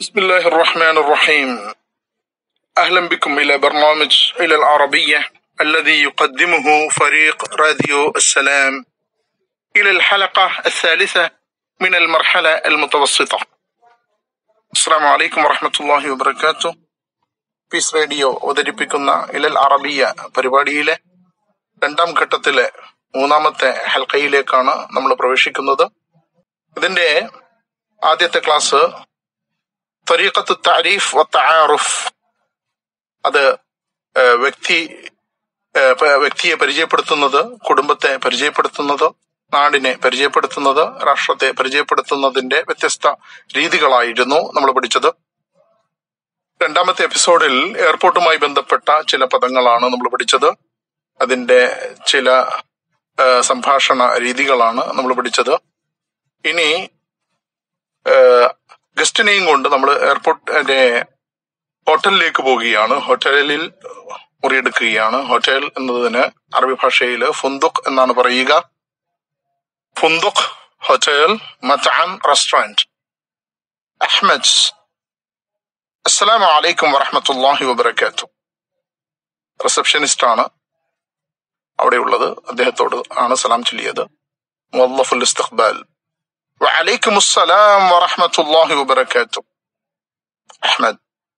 بسم الله الرحمن الرحيم أهلا بكم إلى برنامج إلى العربية الذي يقدمه فريق راديو السلام إلى الحلقة الثالثة من المرحلة المتوسطة السلام عليكم ورحمة الله وبركاته piece radio അവതരിപ്പിക്കുന്ന ഇലൽ അറബിയ പരിപാടിയിലെ രണ്ടാം ഘട്ടത്തിലെ മൂന്നാമത്തെ ഹൽക്കയിലേക്കാണ് നമ്മൾ പ്രവേശിക്കുന്നത് ഇതിന്റെ ആദ്യത്തെ ക്ലാസ് തരീഖത്ത് താരീഫ് വ തആറുഫ് അത് ഏഹ്, വ്യക്തി ഏഹ്, പ- വ്യക്തിയെ പരിചയപ്പെടുത്തുന്നത് കുടുംബത്തെ പരിചയപ്പെടുത്തുന്നത് നാടിനെ പരിചയപ്പെടുത്തുന്നത് രാഷ്ട്രത്തെ പരിചയപ്പെടുത്തുന്നതിന്റെ വ്യത്യസ്ത രീതികളായിരുന്നു നമ്മൾ പഠിച്ചത് രണ്ടാമത്തെ എപ്പിസോഡിൽ എയർപോർട്ടുമായി ബന്ധപ്പെട്ട ചില പദങ്ങളാണ് നമ്മൾ പഠിച്ചത് അതിന്റെ ചില ഏഹ്, സംഭാഷണ രീതികളാണ് നമ്മൾ പഠിച്ചത് ഇനി ഏഹ്, ഗസ്റ്റിനെയും കൊണ്ട് നമ്മൾ എയർപോർട്ടിന്റെ ഹോട്ടലിലേക്ക് പോവുകയാണ് ഹോട്ടലിൽ മുറിയെടുക്കുകയാണ് ഹോട്ടൽ എന്നതിന് അറബി ഭാഷയിൽ ഫുന്ദുഖ് എന്നാണ് പറയുക ഫുന്ദുഖ് ഹോട്ടൽ മത്താൻ റെസ്റ്റോറന്റ് അഹ്മദ് അസ്സലാമു അലൈക്കും വറഹമത്തല്ലാഹി വബർക്കാത്തു റിസപ്ഷനിസ്റ്റ് ആണ് അവിടെയുള്ളത് അദ്ദേഹത്തോട് ആണ് സലാം ചൊല്ലിയത് മുവല്ലഫുൽ ഇസ്തിഖ്ബാൽ وعليكم السلام ورحمة الله وبركاته أحمد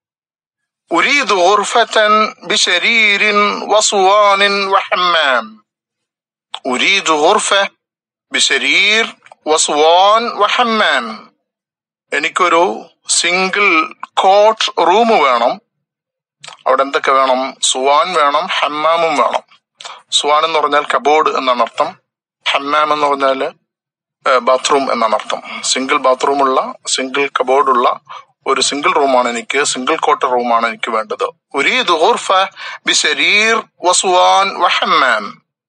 أريد غرفة بسرير وصوان وحمام أريد غرفة بسرير وصوان وحمام എനിക്കൊരു സിംഗിൾ കോട്ട് റൂം വേണം അവിടെ എന്തൊക്കെ വേണം സുവാൻ വേണം ഹമ്മാമും വേണം സുവാൻ എന്ന് പറഞ്ഞാൽ കബോർഡ് എന്നാണ് അർത്ഥം ഹമ്മാം എന്ന് പറഞ്ഞാല് ബാത്റൂം എന്നാണ് അർത്ഥം സിംഗിൾ ബാത്റൂം ഉള്ള സിംഗിൾ കബോർഡ് ഉള്ള ഒരു സിംഗിൾ റൂമാണ് എനിക്ക് സിംഗിൾ കോട്ടർ റൂമാണ് എനിക്ക് വേണ്ടത് أريد غرفة بسرير وصوان وحمام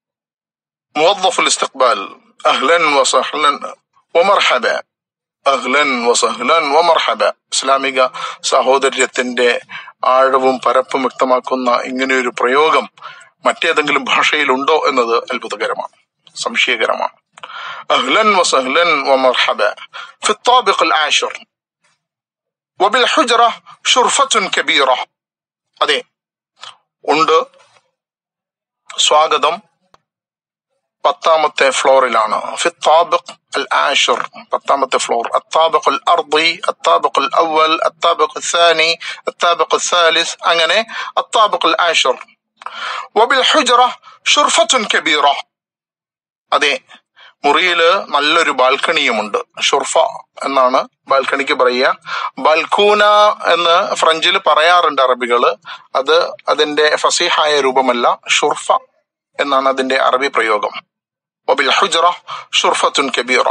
موظف الاستقبال أهلا وسهلا ومرحبا അഹ്ലൻ വസഹ്ലൻ വമർഹബ ഇസ്ലാമിക സഹോദര്യത്തിന്റെ ആഴവും പരപ്പും വ്യക്തമാക്കുന്ന ഇങ്ങനെയൊരു പ്രയോഗം മറ്റേതെങ്കിലും ഭാഷയിലുണ്ടോ എന്നത് അത്ഭുതകരമാണ് സംശയകരമാണ് أهلا وسهلا ومرحبا في الطابق العاشر وبالحجرة شرفة كبيرة അതെ ഉണ്ട് സ്വാഗതം പത്താമത്തെ ഫ്ലോറിലാണ് في الطابق العاشر പത്താമത്തെ ഫ്ലോർ الطابق الأرضي الطابق الأول الطابق الثاني الطابق الثالث അങ്ങനെ الطابق العاشر وبالحجرة شرفة كبيرة അതെ മുറിയില് നല്ലൊരു ബാൽക്കണിയുമുണ്ട് ഷുർഫ എന്നാണ് ബാൽക്കണിക്ക് പറയുക ബാൽക്കൂന എന്ന് ഫ്രഞ്ചിൽ പറയാറുണ്ട് അറബികള് അത് അതിന്റെ ഫസീഹായ രൂപമല്ല ഷുർഫ എന്നാണ് അതിന്റെ അറബി പ്രയോഗം وبالحجرة شرفة كبيرة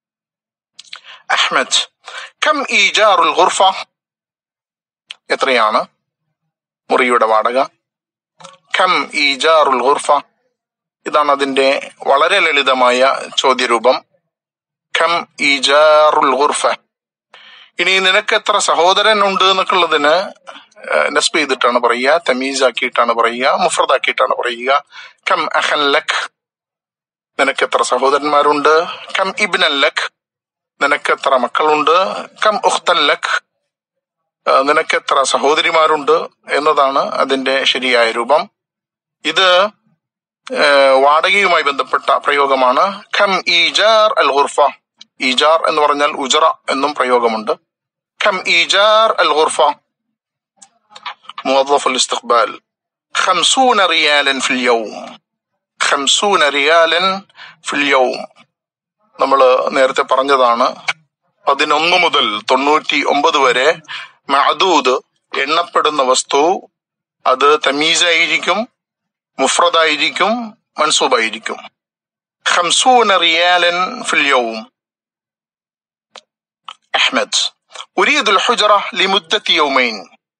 أحمد كم إيجار الغرفة എത്രയാണ് മുറിയുടെ വാടക കം ഈജാറുൽ ഗുർഫ ഇതാണ് അതിന്റെ വളരെ ലളിതമായ ചോദ്യരൂപം കം ഈജാറുൽ ഗുർഫ ഇനി നിനക്ക് എത്ര സഹോദരൻ ഉണ്ട് എന്നൊക്കെ ഉള്ളതിന് നസ്ബ് ചെയ്തിട്ടാണ് പറയുക തമീസ് ആക്കിയിട്ടാണ് പറയുക മുഫ്രദാക്കിയിട്ടാണ് പറയുക കം അഹൻ ലഖ് നിനക്ക് എത്ര സഹോദരന്മാരുണ്ട് കം ഇബ്നൻ ലഖ് നിനക്ക് എത്ര മക്കളുണ്ട് കം ഉഖ്തൻ ലഖ് ഏഹ് നിനക്ക് എത്ര സഹോദരിമാരുണ്ട് എന്നതാണ് അതിന്റെ ശരിയായ രൂപം ഇത് ഏഹ് വാടകയുമായി ബന്ധപ്പെട്ട പ്രയോഗമാണ് ഖം ഈജാർ അൽ ഗുർഫ ഈജാർ എന്ന് പറഞ്ഞാൽ ഉജറ എന്നും പ്രയോഗമുണ്ട് ഖം ഈജാർ അൽ ഗുർഫ موظف الاستقبال خمسون ريالا في اليوم خمسون ريالا في اليوم നമ്മൾ നേരത്തെ പറഞ്ഞതാണ് പതിനൊന്ന് മുതൽ തൊണ്ണൂറ്റി ഒമ്പത് വരെ മഅദൂദ് എണ്ണപ്പെടുന്ന വസ്തു അത് തമീസായിരിക്കും മുഫ്രദായിരിക്കും മൻസൂബായിരിക്കും خمسون ريالا في اليوم أحمد أريد الحجرة لمدة يومين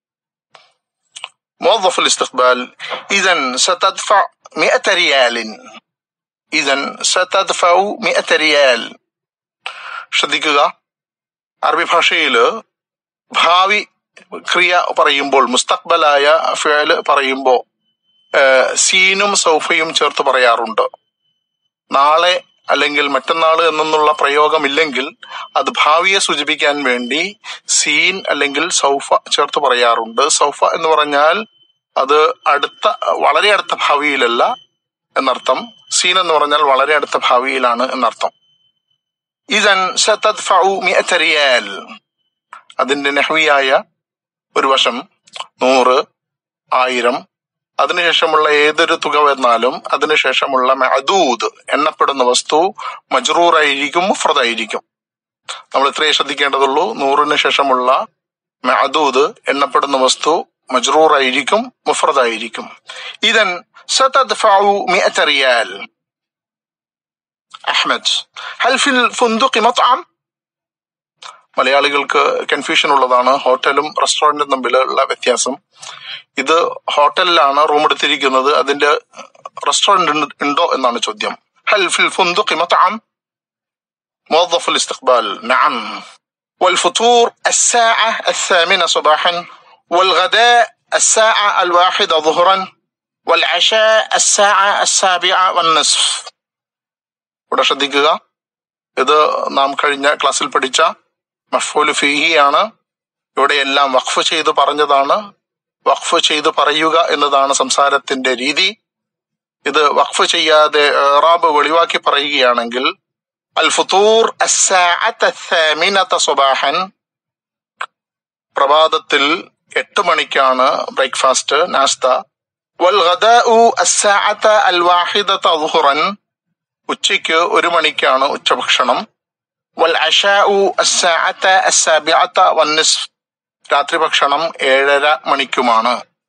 موظف الاستقبال إذا ستدفع مئة ريال إذا ستدفع مئة ريال ശ്രദ്ധിക്കുക അറബി ഭാഷയിൽ ഭാവി ക്രിയ പറയുമ്പോൾ മുസ്തഖ്ബലായ ഫിയല് പറയുമ്പോൾ ഏഹ് സീനും സൗഫയും ചേർത്ത് പറയാറുണ്ട് നാളെ അല്ലെങ്കിൽ മറ്റന്നാൾ എന്നുള്ള പ്രയോഗമില്ലെങ്കിൽ അത് ഭാവിയെ സൂചിപ്പിക്കാൻ വേണ്ടി സീൻ അല്ലെങ്കിൽ സൗഫ ചേർത്ത് പറയാറുണ്ട് സൗഫ എന്ന് പറഞ്ഞാൽ അത് അടുത്ത വളരെ അടുത്ത ഭാവിയിലല്ല എന്നർത്ഥം സീൻ എന്ന് പറഞ്ഞാൽ വളരെ അടുത്ത ഭാവിയിലാണ് എന്നർത്ഥം ഇതൻ സതദ്ഫഉ മിഅത റിയാൽ അതിന്റെ നെഹ്വിയായ ഒരു വശം നൂറ് ആയിരം അതിനുശേഷമുള്ള ഏതൊരു തുക വന്നാലും അതിനുശേഷമുള്ള മഅദൂദ് എണ്ണപ്പെടുന്ന വസ്തു മജ്റൂറായിരിക്കും മുഫ്രദായിരിക്കും നമ്മൾ ഇത്രയേ ശ്രദ്ധിക്കേണ്ടതുള്ളൂ നൂറിന് ശേഷമുള്ള മഅദൂദ് എണ്ണപ്പെടുന്ന വസ്തു മജ്റൂറായിരിക്കും മുഫ്രദായിരിക്കും ഇതൻ സതദ്ഫഉ മിഅത റിയാൽ അഹ്മദ് ഹൽ ഫിൽ ഫുന്ദുഖി മത്അം മലയാളികൾക്ക് കൺഫ്യൂഷൻ ഉള്ളതാണ് ഹോട്ടലും റെസ്റ്റോറന്റും തമ്മിലുള്ള വ്യത്യാസം ഇത് ഹോട്ടലിലാണ് റൂം എടുത്തിരിക്കുന്നത് അതിന്റെ റെസ്റ്റോറന്റ് ഉണ്ടോ എന്നാണ് ചോദ്യം هل في الفندق مطعم موظف الاستقبال نعم والفطور الساعة الثامنة صباحا والغداء الساعة الواحدة ظهرا والعشاء الساعة السابعة والنصف ഇവിടെ ശ്രദ്ധിക്കുക ഇത് നാം കഴിഞ്ഞ ക്ലാസ്സിൽ പഠിച്ച മഫൂൽ ഫീഹിയാണ് ഇവിടെ എല്ലാം വഖഫ് ചെയ്ത് പറഞ്ഞതാണ് വഖഫ് ചെയ്ത് പറയുക എന്നതാണ് സംസാരത്തിന്റെ രീതി ഇത് വഖഫ് ചെയ്യാതെ റാബ് വെളിവാക്കി പറയുകയാണെങ്കിൽ അൽ ഫുത്തൂർ സുബാഹൻ പ്രഭാതത്തിൽ എട്ട് മണിക്കാണ് ബ്രേക്ക്ഫാസ്റ്റ് നാസ്ത വൽ അൽ ളുഹറൻ ഉച്ചയ്ക്ക് ഒരു മണിക്കാണ് ഉച്ചഭക്ഷണം വൽ അഷാഉ വന്നിസ് രാത്രി ഭക്ഷണം ഏഴര മണിക്കുമാണ്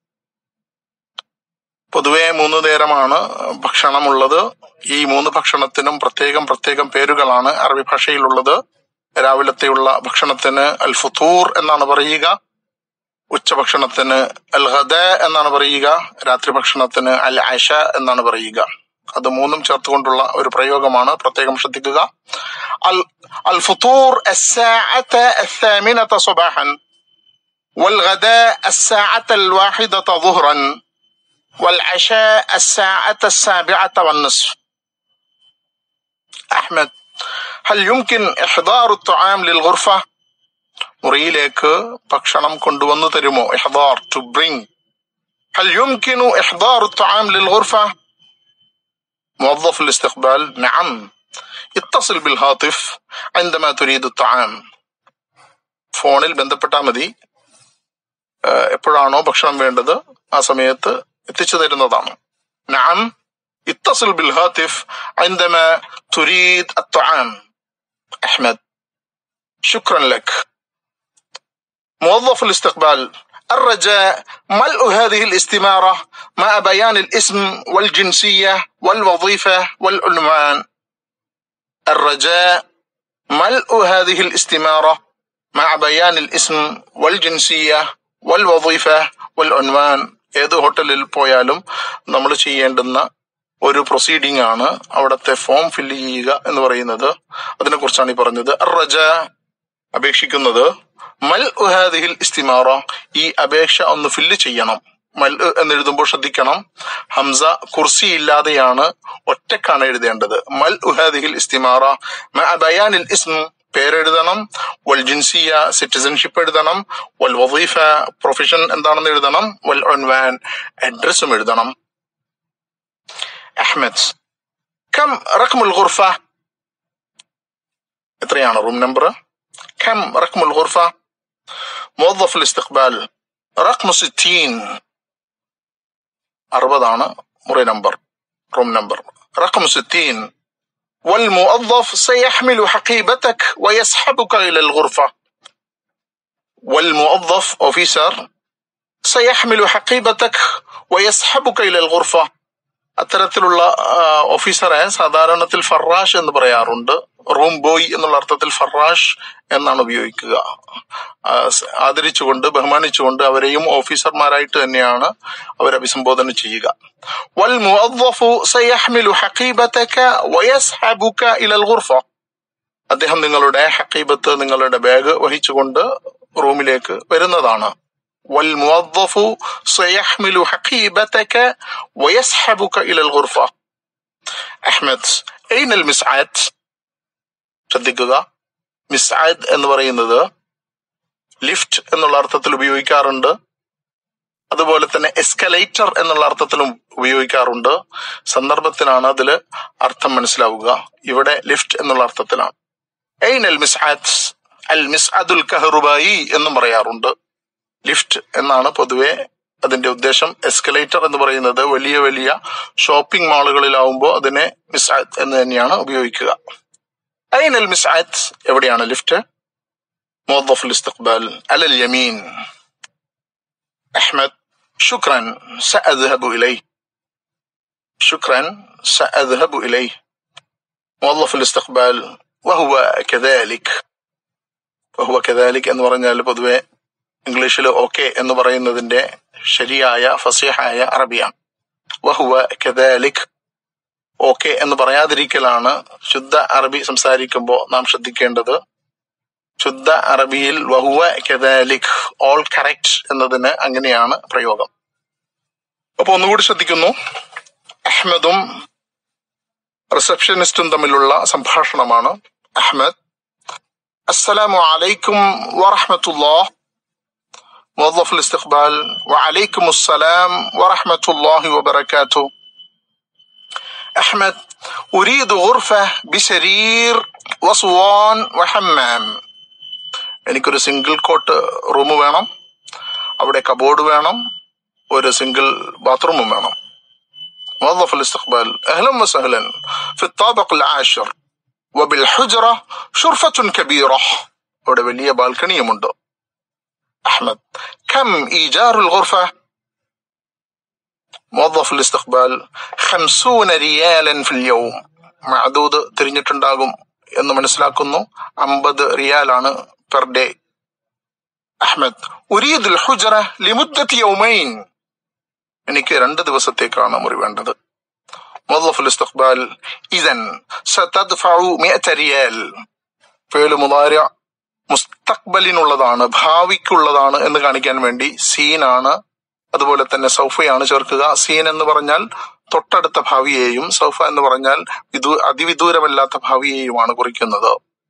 പൊതുവെ മൂന്ന് നേരമാണ് ഭക്ഷണമുള്ളത് ഈ മൂന്ന് ഭക്ഷണത്തിനും പ്രത്യേകം പ്രത്യേകം പേരുകളാണ് അറബി ഭാഷയിലുള്ളത് രാവിലത്തെയുള്ള ഭക്ഷണത്തിന് അൽ ഫുത്തൂർ എന്നാണ് പറയുക ഉച്ചഭക്ഷണത്തിന് അൽ ഹദ എന്നാണ് പറയുക രാത്രി ഭക്ഷണത്തിന് അൽ അഷ എന്നാണ് പറയുക അത് മൂന്നും ചേർത്തുകൊണ്ടുള്ള ഒരു പ്രയോഗമാണ് പ്രത്യേകം ശ്രദ്ധിക്കുക അൽ അൽ ഫുത്തൂർ സുബാഹൻ والغداء الساعة الواحدة ظهرا والعشاء الساعة السابعة والنصف أحمد هل يمكن إحضار الطعام للغرفة മുറിയിലേക്ക് ഭക്ഷണം കൊണ്ടുവന്നു തരുമോ ഇഹ്ദാർ ടു ബ്രിങ് هل يمكن إحضار الطعام للغرفة موظف الاستقبال نعم اتصل بالهاتف عندما تريد الطعام ഫോണിൽ ബന്ധപ്പെട്ടാൽ മതി എപ്പോഴാണോ ഭക്ഷണം വേണ്ടത് ആ സമയത്ത് എത്തിച്ചു തരുന്നതാണ് نعم اتصل بالهاتف عندما تريد الطعام أحمد شكرا لك موظف الاستقبال الرجاء ملء هذه الاستمارة مع بيان الاسم والجنسية والوظيفة والعنوان الرجاء ملء هذه الاستمارة مع بيان الاسم والجنسية والوظيفة والعنوان ഏത് ഹോട്ടലിൽ പോയാലും നമ്മൾ ചെയ്യേണ്ടുന്ന ഒരു പ്രൊസീഡിംഗ് ആണ് അവിടുത്തെ ഫോം ഫില്ല് ചെയ്യുക എന്ന് പറയുന്നത് അതിനെ കുറിച്ചാണ് ഈ പറഞ്ഞത് റജ അപേക്ഷിക്കുന്നത് മൽ ഉഹാദിഹിൽ ഇസ്തിമാറ ഈ അപേക്ഷ ഒന്ന് ഫില്ല് ചെയ്യണം മൽ എന്നെഴുതുമ്പോൾ ശ്രദ്ധിക്കണം ഹംസ കുർസി ഇല്ലാതെയാണ് ഒറ്റക്കാണ് എഴുതേണ്ടത് മൽ ഉഹാദിഹിൽ ഇസ്തിമാറ ബയാനിൽ ഇസ്മ പേരെഴുതണം വൽ ജിൻസിയ സിറ്റിസൺഷിപ്പ് എഴുതണം വൽ വദീഫ പ്രൊഫഷൻ എന്താണെന്ന് എഴുതണം വൽ ഒൻവാൻ അഡ്രസ്സും എഴുതണം അഹ്മദ് കം റഖ്മുൽ ഗുർഫ എത്രയാണ് റൂം നമ്പർ കം റഖ്മുൽ ഗുർഫ موظف الاستقبال رقم 60 അറുപതാണ് മുറി നമ്പർ റൂം നമ്പർ رقم 60 والموظف سيحمل حقيبتك ويسحبك إلى الغرفة والموظف أوفيسر سيحمل حقيبتك ويسحبك إلى الغرفة അത്തരത്തിലുള്ള ഓഫീസറെ സാധാരണത്തിൽ ഫറാഷ് എന്ന് പറയാറുണ്ട് റൂം ബോയ് എന്നുള്ള അർത്ഥത്തിൽ ഫറാഷ് എന്നാണ് ഉപയോഗിക്കുക ആദരിച്ചുകൊണ്ട് ബഹുമാനിച്ചുകൊണ്ട് അവരെയും ഓഫീസർമാരായിട്ട് തന്നെയാണ് അവർ അഭിസംബോധന ചെയ്യുക والموظف سيحمل حقيبتك ويسحبك إلى الغرفة അദ്ദേഹം നിങ്ങളുടെ ഹക്കീബത്ത് നിങ്ങളുടെ ബാഗ് വഹിച്ചുകൊണ്ട് റൂമിലേക്ക് വരുന്നതാണ് والموظف سيحمل حقيبتك ويسحبك إلى الغرفة അഹ്മദ് ഐനൽ മിസ്ആദ് ശ്രദ്ധിക്കുക മിസ്ആദ് എന്ന് പറയുന്നത് ലിഫ്റ്റ് എന്നുള്ള അർത്ഥത്തിൽ ഉപയോഗിക്കാറുണ്ട് അതുപോലെ തന്നെ എസ്കലേറ്റർ എന്നുള്ള അർത്ഥത്തിലും ഉപയോഗിക്കാറുണ്ട് സന്ദർഭത്തിനാണ് അതിൽ അർത്ഥം മനസ്സിലാവുക ഇവിടെ ലിഫ്റ്റ് എന്നുള്ള അർത്ഥത്തിലാണ് ഐൻ അൽ മിസ്ആദ് അൽ മിസ്അദുൽ കഹറുബായി എന്നും പറയാറുണ്ട് ലിഫ്റ്റ് എന്നാണ് പൊതുവെ അതിന്റെ ഉദ്ദേശം എസ്കലേറ്റർ എന്ന് പറയുന്നത് വലിയ വലിയ ഷോപ്പിംഗ് മാളുകളിലാവുമ്പോൾ അതിനെ മിസ്ആദ് എന്ന് തന്നെയാണ് ഉപയോഗിക്കുക ഐൻ അൽ മിസ്ആദ് എവിടെയാണ് ലിഫ്റ്റ് موظف الاستقبال على اليمين أحمد شكرا سأذهب إليه شكرا سأذهب إليه موظف الاستقبال وهو كذلك وهو كذلك എന്ന് പറഞ്ഞാൽ പൊതുവെ ഇംഗ്ലീഷിൽ ഓക്കെ എന്ന് പറയുന്നതിന്റെ ശരിയായ ഫസീഹായ അറബിയാണ് വഹുവ കദാലിക് ഓക്കെ എന്ന് പറയാതിരിക്കലാണ് ശുദ്ധ അറബി സംസാരിക്കുമ്പോൾ നാം ശ്രദ്ധിക്കേണ്ടത് ശുദ്ധ അറബിയിൽ വഹുവ കദാലിക് ഓൾ കറക്റ്റ് എന്നതിന് അങ്ങനെയാണ് പ്രയോഗം അപ്പൊ ഒന്നുകൂടി ശ്രദ്ധിക്കുന്നു അഹ്മദും റിസപ്ഷനിസ്റ്റും തമ്മിലുള്ള സംഭാഷണമാണ് അഹ്മദ് അസ്സലാമു അലൈക്കും വറഹ്മത്തുള്ളാഹ് موظف الاستقبال وعليكم السلام ورحمة الله وبركاته أحمد أريد غرفة بسرير وصوان وحمام എനിക്കൊരു സിംഗിൾ കോട്ട് റൂം വേണം അവിടെ കബോർഡ് വേണം ഒരു സിംഗിൾ ബാത്റൂമും വേണം موظف الاستقبال أهلا وسهلا في الطابق العاشر وبالحجرة شرفة كبيرة അവിടെ വലിയ ബാൽക്കണിയുമുണ്ട് أحمد كم إيجار الغرفة موظف الاستقبال خمسون ريالا في اليوم معدود തിരിഞ്ഞിട്ടുണ്ടാകും എന്ന് മനസ്സിലാക്കുന്നു അമ്പത് റിയാലാണ് പെർ ഡേ അഹ്മദ് ഉരീദ് ഹുജറ ലിമുദ്ദത്തി യൗമൈൻ എനിക്ക് രണ്ട് ദിവസത്തേക്കാണ് മുറി വേണ്ടത് موظف الاستقبال إذا ستدفع مئة ريال فعل مضارع മുസ്തക്ബലിനുള്ളതാണ് ഭാവിക്കുള്ളതാണ് എന്ന് കാണിക്കാൻ വേണ്ടി സീനാണ് അതുപോലെ തന്നെ സൗഫയാണ് ചേർക്കുക സീൻ എന്ന് പറഞ്ഞാൽ തൊട്ടടുത്ത ഭാവിയെയും സൗഫ എന്ന് പറഞ്ഞാൽ വിദൂ അതിവിദൂരമല്ലാത്ത ഭാവിയെയുമാണ് കുറിക്കുന്നത്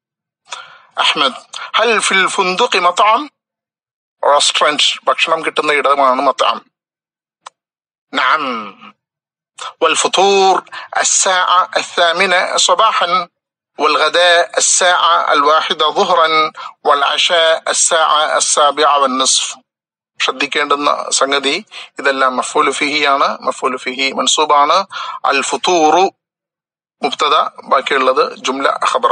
അഹ്മദ് ഹൽ ഫിൽ ഫുന്ദുഖി മത്താം റെസ്റ്റോറന്റ് ഭക്ഷണം കിട്ടുന്ന ഇടമാണ് മത്താം نعم والفطور الساعة الثامنة صباحا والغداء الساعة الواحدة ظهرا والعشاء الساعة السابعة والنصف ശ്രദ്ധിക്കേണ്ടുന്ന സംഗതി ഇതെല്ലാം മഫൂലു ഫിഹിയാണ് മഫൂലു ഫിഹി മൻസൂബാണ് അൽ ഫുത്തൂറു മുബ്തദ ബാക്കിയുള്ളത് ജുംല ഖബറ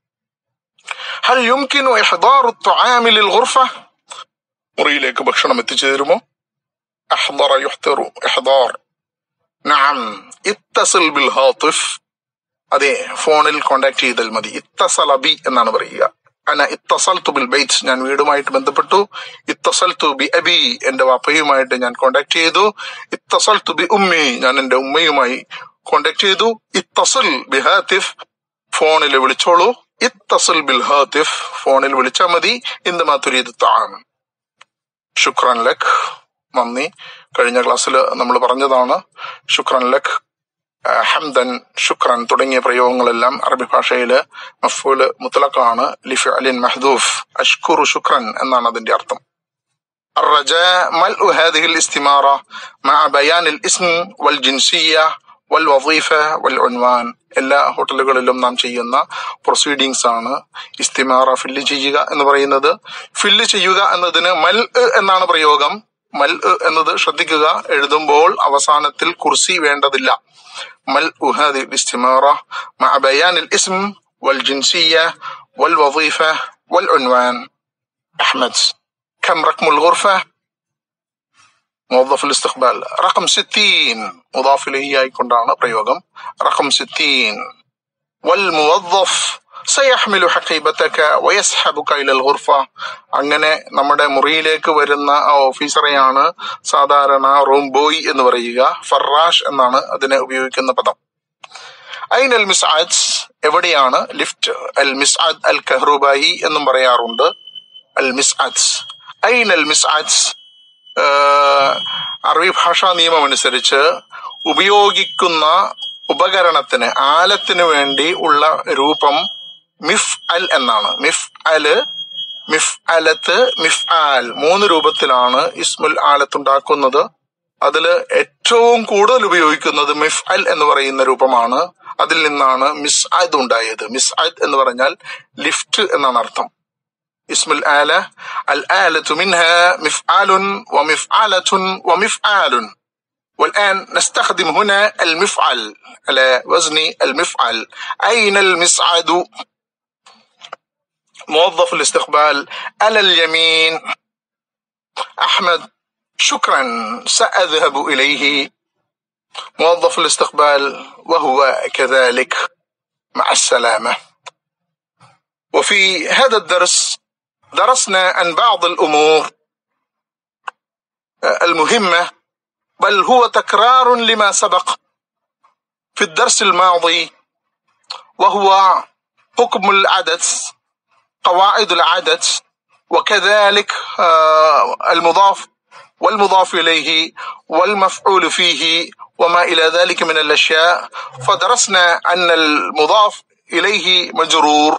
ഹൽ യുംകിനു ഇഹ്ദാറു الطعام للغرفة മുറിയിലേക്ക് ഭക്ഷണം എത്തിച്ചു തരുമോ അഹ്ദറ യുഹ്തിറു ഇഹ്ദാർ നഅം ഇത്തസിൽ ബിൽ ഹാത്തിഫ് അതെ ഫോണിൽ കോണ്ടാക്ട് ചെയ്താൽ മതി ഇത്തസൽ അബി എന്നാണ് പറയുക അന ഇത്തസൽത്തു ബിൽ ബൈറ്റ് ഞാൻ വീടുമായിട്ട് ബന്ധപ്പെട്ടു ഇത്തസൽത്തു ബി അബി എന്റെ വാപ്പയുമായിട്ട് ഞാൻ കോണ്ടാക്ട് ചെയ്തു ഇത്തസൽത്തു ബി ഉമ്മി ഞാൻ എന്റെ ഉമ്മയുമായി കോണ്ടാക്ട് ചെയ്തു ഇത്തസൽ ബി ഹാത്തിഫ് ഫോണിൽ വിളിച്ചോളൂ ഇത്തസൽ ബിൽ ഹാത്തിഫ് ഫോണിൽ വിളിച്ചാൽ മതി ഇന്ത് മാതുരീത് താൻ ശുക്രൻ ലഖ് നന്ദി കഴിഞ്ഞ ക്ലാസ്സിൽ നമ്മൾ പറഞ്ഞതാണ് ശുക്രൻ ലഖ് ഹംദൻ ശുക്രൻ തുടങ്ങിയ പ്രയോഗങ്ങളെല്ലാം അറബി ഭാഷയില് മഫൂല് മുത്തലക്കാണ് ലിഫി അലിൻ മഹദൂഫ് അഷ്കുറു ശുക്രൻ എന്നാണ് അതിന്റെ അർത്ഥം الرجاء ملء هذه الاستمارة مع بيان الاسم والجنسية والوظيفة والعنوان എല്ലാ ഹോട്ടലുകളിലും നാം ചെയ്യുന്ന പ്രൊസീഡിങ്സ് ആണ് ഇസ്തിമാറ ഫില്ല് ചെയ്യുക എന്ന് പറയുന്നത് ഫില്ല് ചെയ്യുക എന്നതിന് മൽ എന്നാണ് പ്രയോഗം മൽ എന്നത് ശ്രദ്ധിക്കുക എഴുതുമ്പോൾ അവസാനത്തിൽ കുർസി വേണ്ടതില്ല ملء هذه الاستمارة مع بيان الاسم والجنسية والوظيفة والعنوان أحمد كم رقم الغرفة؟ موظف الاستقبال رقم ستين مضاف إليه يكون بريوغم رقم ستين والموظف സയഹ്മിലു ഹഖീബത്തക വയസ്ഹബുക ഇലൽ ഗുർഫ അങ്ങനെ നമ്മുടെ മുറിയിലേക്ക് വരുന്ന ആ ഓഫീസറെയാണ് സാധാരണ റൂം ബോയ് എന്ന് പറയുക ഫറാഷ് എന്നാണ് അതിനെ ഉപയോഗിക്കുന്ന പദം ഐൻ അൽ മിസ്ആദ് എവിടെയാണ് ലിഫ്റ്റ് അൽ മിസ്ആദ് അൽ കഹ്റുബായി എന്നും പറയാറുണ്ട് അൽ മിസ്ആദ് ഐൻ അൽ മിസ്ആദ് അറബി ഭാഷാ നിയമം അനുസരിച്ച് ഉപയോഗിക്കുന്ന ഉപകരണത്തിന് ആലത്തിന് വേണ്ടി ഉള്ള രൂപം മിഫ് അൽ എന്നാണ് മിഫ് അല് മിഫ് അലത്ത് മിഫ് ആൽ മൂന്ന് രൂപത്തിലാണ് ഇസ്മുൽ ആലത്ത് ഉണ്ടാക്കുന്നത് അതിൽ ഏറ്റവും കൂടുതൽ ഉപയോഗിക്കുന്നത് മിഫ് അൽ എന്ന് പറയുന്ന രൂപമാണ് അതിൽ നിന്നാണ് മിസ് അദ് ഉണ്ടായത് മിസ് അദ് എന്ന് പറഞ്ഞാൽ ലിഫ്റ്റ് എന്നാണ് അർത്ഥം اسم الآلة الآلة منها مفعال ومفعلة ومفعال والآن نستخدم هنا المفعل على وزن المفعل أين المسعد موظف الاستقبال على اليمين أحمد شكرا سأذهب إليه موظف الاستقبال وهو كذلك مع السلامة وفي هذا الدرس درسنا عن بعض الأمور المهمة بل هو تكرار لما سبق في الدرس الماضي وهو حكم العدد قواعد العدد وكذلك المضاف والمضاف إليه والمفعول فيه وما إلى ذلك من الأشياء فدرسنا أن المضاف إليه مجرور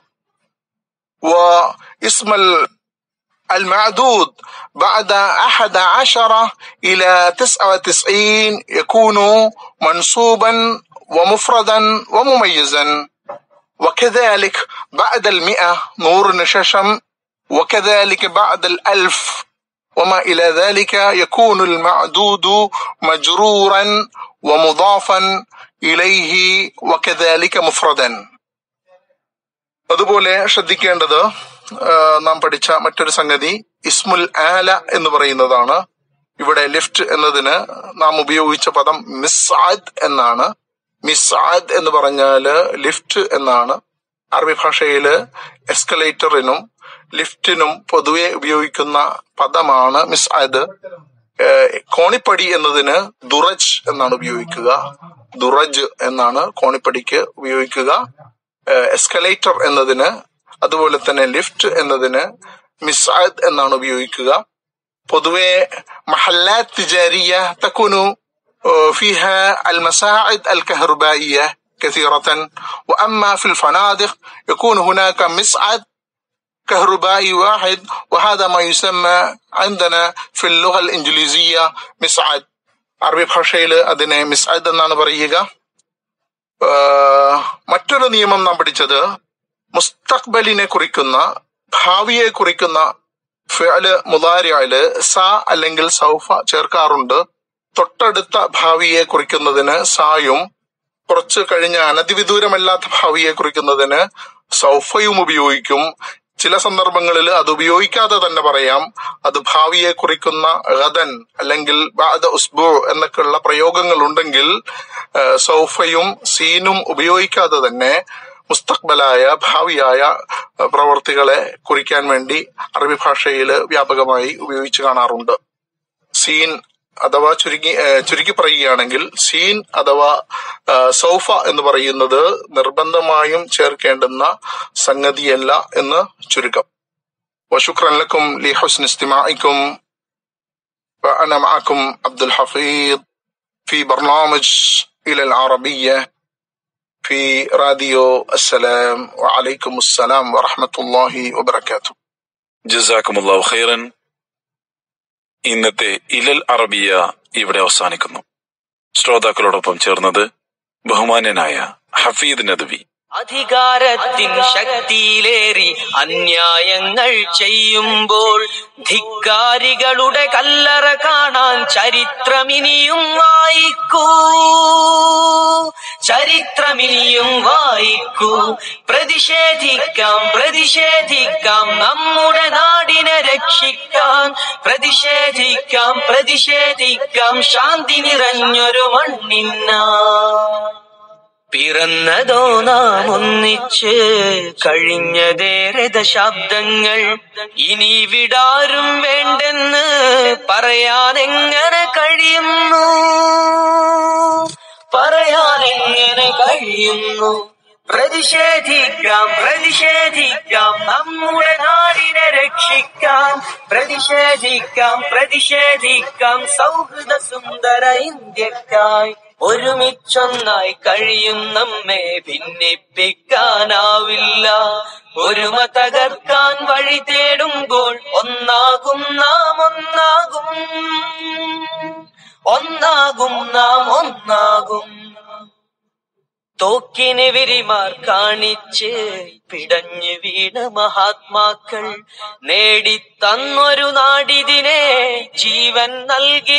واسم المعدود بعد أحد عشر إلى تسعة وتسعين يكون منصوبا ومفردا ومميزا وكذلك بعد المئة نور نششم وكذلك بعد الألف وما إلى ذلك يكون المعدود مجرورا ومضافا إليه وكذلك مفردا അതുപോലെ ശ്രദ്ധിക്കേണ്ടത് നാം പഠിച്ച മറ്റൊരു സംഗതി ഇസ്മുൽ ആല എന്ന് പറയുന്നതാണ് ഇവിടെ ലിഫ്റ്റ് എന്നതിന് നാം ഉപയോഗിച്ച പദം മിസ്ആദ് എന്നാണ് മിസ്ആദ് എന്ന് പറഞ്ഞാല് ലിഫ്റ്റ് എന്നാണ് അറബി ഭാഷയില് എസ്കലേറ്ററിനും ലിഫ്റ്റിനും പൊതുവെ ഉപയോഗിക്കുന്ന പദമാണ് മിസ്ആദ് കോണിപ്പടി എന്നതിന് ദുറജ് എന്നാണ് ഉപയോഗിക്കുക ദുറജ് എന്നാണ് കോണിപ്പടിക്ക് ഉപയോഗിക്കുക എസ്കലേറ്റർ എന്നതിന് അതുപോലെ തന്നെ ലിഫ്റ്റ് എന്നതിന് മിസ്ആദ് എന്നാണ് ഉപയോഗിക്കുക പൊതുവെ മഹല്ലാത്ത് തിജാരിയ തക്കുനു فيها المساعد الكهربائية كثيرة وأما في الفنادق يكون هناك مسعد كهربائي واحد وهذا ما يسمى عندنا في اللغة الإنجليزية مسعد അറബി ഭാഷയിൽ അതിനെ മിസ്അദ് എന്നാണ് പറയുക മറ്റൊരു നിയമം നാം പഠിച്ചത് മുസ്തഖ്ബലിനെ കുറിക്കുന്ന ഭാവിയെ കുറിക്കുന്ന ഫിഅല് മുതാരിയല് സ അല്ലെങ്കിൽ സൗഫ ചേർക്കാറുണ്ട് തൊട്ടടുത്ത ഭാവിയെ കുറിക്കുന്നതിന് സായും കുറച്ച് കഴിഞ്ഞ അനധിവിദൂരമല്ലാത്ത ഭാവിയെ കുറിക്കുന്നതിന് സൗഫയും ഉപയോഗിക്കും ചില സന്ദർഭങ്ങളിൽ അത് ഉപയോഗിക്കാതെ തന്നെ പറയാം അത് ഭാവിയെ കുറിക്കുന്ന ഗദൻ അല്ലെങ്കിൽ ബാദ ഉസ്ബു എന്നൊക്കെയുള്ള പ്രയോഗങ്ങൾ ഉണ്ടെങ്കിൽ സൗഫയും സീനും ഉപയോഗിക്കാതെ തന്നെ മുസ്തഖ്ബലായ ഭാവിയായ പ്രവർത്തികളെ കുറിക്കാൻ വേണ്ടി അറബി ഭാഷയിൽ വ്യാപകമായി ഉപയോഗിച്ചു കാണാറുണ്ട് സീൻ അഥവാ ചുരുക്കി ചുരുക്കി പറയുകയാണെങ്കിൽ സീൻ അഥവാ സൗഫ എന്ന് പറയുന്നത് നിർബന്ധമായും ചേർക്കേണ്ടുന്ന സംഗതിയല്ല എന്ന് ചുരുക്കം وشكرا لكم لحسن استماعكم وأنا معكم عبد الحفيظ في برنامج إلى العربية في راديو السلام وعليكم السلام ورحمة الله وبركاته ജസാക്കുമുല്ലാഹു ഖൈറൻ ഇന്നത്തെ ഇലൽ അറബിയ ഇവിടെ അവസാനിക്കുന്നു ശ്രോതാക്കളോടൊപ്പം ചേർന്നത് ബഹുമാന്യനായ ഹഫീദ് നദ്വി അധികാരത്തിൻ ശക്തിയിലേറി അന്യായങ്ങൾ ചെയ്യുമ്പോൾ ധിക്കാരികളുടെ കല്ലറ കാണാൻ ചരിത്രമിനിയും വായിക്കൂ ചരിത്രമിനിയും വായിക്കൂ പ്രതിഷേധിക്കാം പ്രതിഷേധിക്കാം നമ്മുടെ നാടിനെ രക്ഷിക്കാൻ പ്രതിഷേധിക്കാം പ്രതിഷേധിക്കാം ശാന്തി നിറഞ്ഞൊരു മണ്ണിന്നാ പിറന്നതോ നാം ഒന്നിച്ച് കഴിഞ്ഞതേറെ ദശാബ്ദങ്ങൾ ഇനി വിടാരും വേണ്ടെന്ന് പറയാൻ എങ്ങനെ കഴിയുന്നു പറയാൻ എങ്ങനെ കഴിയുന്നു പ്രതിഷേധിക്കാം പ്രതിഷേധിക്കാം നമ്മുടെ നാടിനെ രക്ഷിക്കാം പ്രതിഷേധിക്കാം പ്രതിഷേധിക്കാം സൗഹൃദ സുന്ദര ഇന്ത്യക്കായി ഒരുമിച്ചൊന്നായി കഴിയും നമ്മെ ഭിന്നിപ്പിക്കാനാവില്ല ഒരുമ തകർക്കാൻ വഴി തേടുമ്പോൾ ഒന്നാകും നാം ഒന്നാകും ഒന്നാകും നാം ഒന്നാകും തോക്കിന് വിരിമാർ കാണിച്ച് പിടഞ്ഞു വീണ മഹാത്മാക്കൾ നേടിത്തന്നൊരു നാടിതിനെ ജീവൻ നൽകി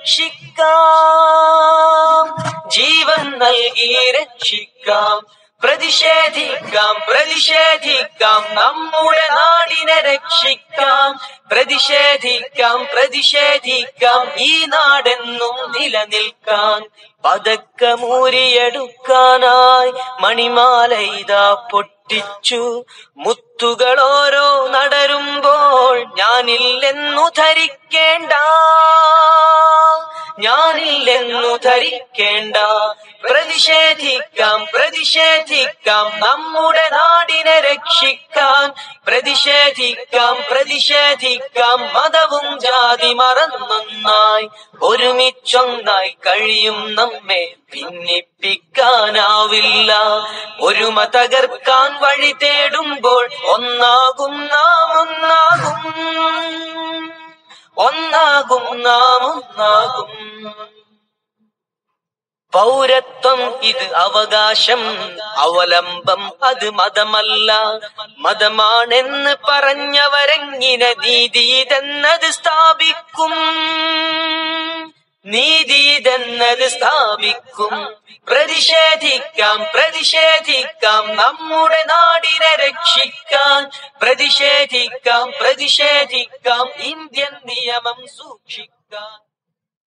രക്ഷിക്കാം ജീവൻ നൽകി രക്ഷിക്കാം പ്രതിഷേധിക്കാം പ്രതിഷേധിക്കാം നമ്മുടെ നാടിനെ രക്ഷിക്കാം പ്രതിഷേധിക്കാം പ്രതിഷേധിക്കാം ഈ നാടെന്നും നിലനിൽക്കാൻ പതക്കമൂരിയെടുക്കാനായി മണിമാല ഇതാ പൊട്ടിച്ചു മുത്തുകൾ ഓരോ നടരുമ്പോൾ ഞാനില്ലെന്നു ധരിക്കേണ്ട ഞാനില്ലെന്നു ധരിക്കേണ്ട പ്രതിഷേധിക്കാം പ്രതിഷേധിക്കാം നമ്മുടെ നാടിനെ രക്ഷിക്കാൻ പ്രതിഷേധിക്കാം പ്രതിഷേധിക്കാം മതവും ജാതി മറന്നൊന്നായി ഒരുമിച്ചൊന്നായി കഴിയും നമ്മെ ഭിന്നിപ്പിക്കാനാവില്ല ഒരുമ തകർക്കാൻ വഴി തേടുമ്പോൾ ഒന്നാകും നാം ഒന്നാകും ഒന്നാകും നാം ഒന്നാകും പൗരത്വം ഇത് അവകാശം അവലംബം അത് മതമല്ല മതമാണെന്ന് പറഞ്ഞവരെങ്ങിനെ നീതി ഇതെന്നത് സ്ഥാപിക്കും നീതി ഇതെന്നത് സ്ഥാപിക്കും പ്രതിഷേധിക്കാം പ്രതിഷേധിക്കാം നമ്മുടെ നാടിനെ രക്ഷിക്കാൻ പ്രതിഷേധിക്കാം പ്രതിഷേധിക്കാം ഇന്ത്യൻ നിയമം സൂക്ഷിക്കാൻ